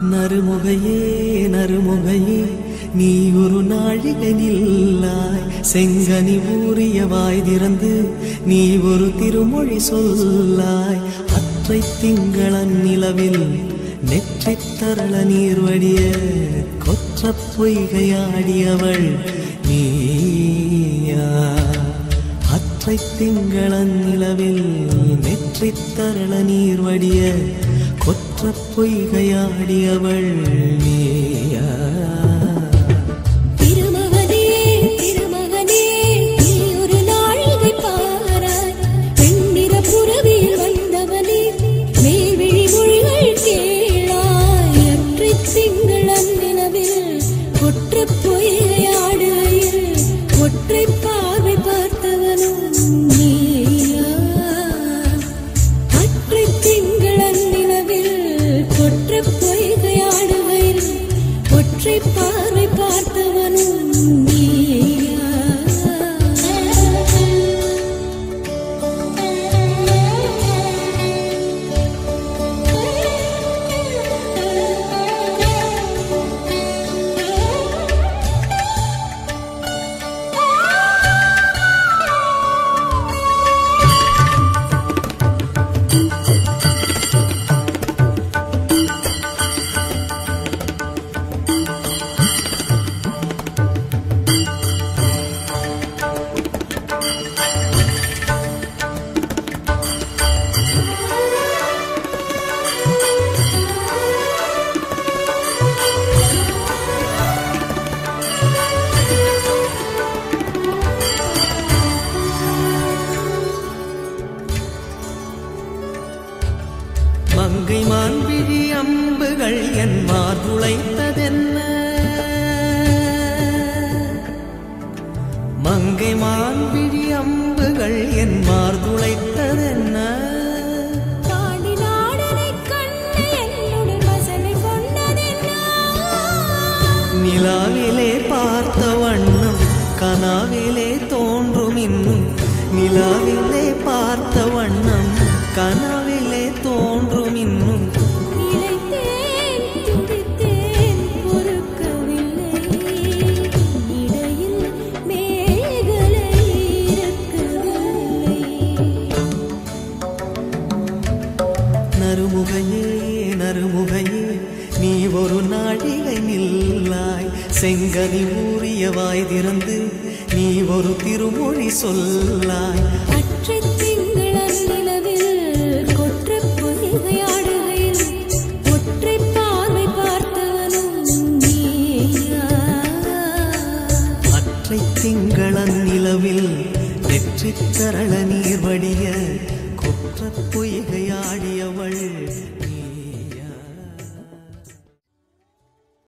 நறுமுகையே நறுமுகையே நீ ஒரு நாழிகை நில்லாய் செங்கனி ஊறிய வாய் திறந்து நீ ஒரு திருமொழி சொல்லாய் அற்றை திங்களன் நிலவில் நெற்றித் தரள நீர் வடிய கொற்ற பொய்கையாடியவள் நீயா அற்றை திங்களன் நிலவில் நெற்றித் தரள நீர் வடிய கொற்ற பொய்கையாடியவள் நீயா திருமகனே திருமகனே நீ ஒரு நாழிகை பாராய் பெண்ணிற புறவியில் வந்தவனே மேல்விழி மொழிகள் கேளாய் அற்றை திங்களன் நிலவில் ஒற்ற பொய்கையாடுகையில் ஒற்றை பார்வை பார்த்தவனும் நீயா அற்றை திங்களன் நிலவில் கொற்ற பொய்கையாடுகையில் ஒற்றை பார்வை பார்த்தவனும் நீயா மங்கை மான்விழி அம்புகள் என் மார்புளைத்ததென்ன மங்கை மான்விழி அம்புகள் என் மார்புளைத்ததென்ன தாண்டி நாடனைக் கண்டு என்னுடன் வசனை கொண்டதென்ன? நிலாவிலே பார்த்த வண்ணம் கனாவிலே தோன்றும் இன்னும் நிலாவிலே பார்த்த வண்ணம் கனாவிலே தோன்றும் இன்னும் இளைத்தேன், துடித்தேன், பொறுக்கவில்லை. இடையில் மேகலை இருக்கவில்லை. நறுமுகையே நறுமுகையே நீ ஒரு நாழிகை நில்லாய் செங்கனி ஊறிய வாய் திறந்து நீ ஒரு திருமொழி சொல்லாய் அற்றை திங்களன் நிலவில் கொற்றப் பொய்கையாடுகையில் ஒற்றை பார்வை பார்த்தவனும் நீயா அற்றை திங்களன் நிலவில் வெற்றி தரள நீர் வடிய குற்ற பொய்கையாடியவள்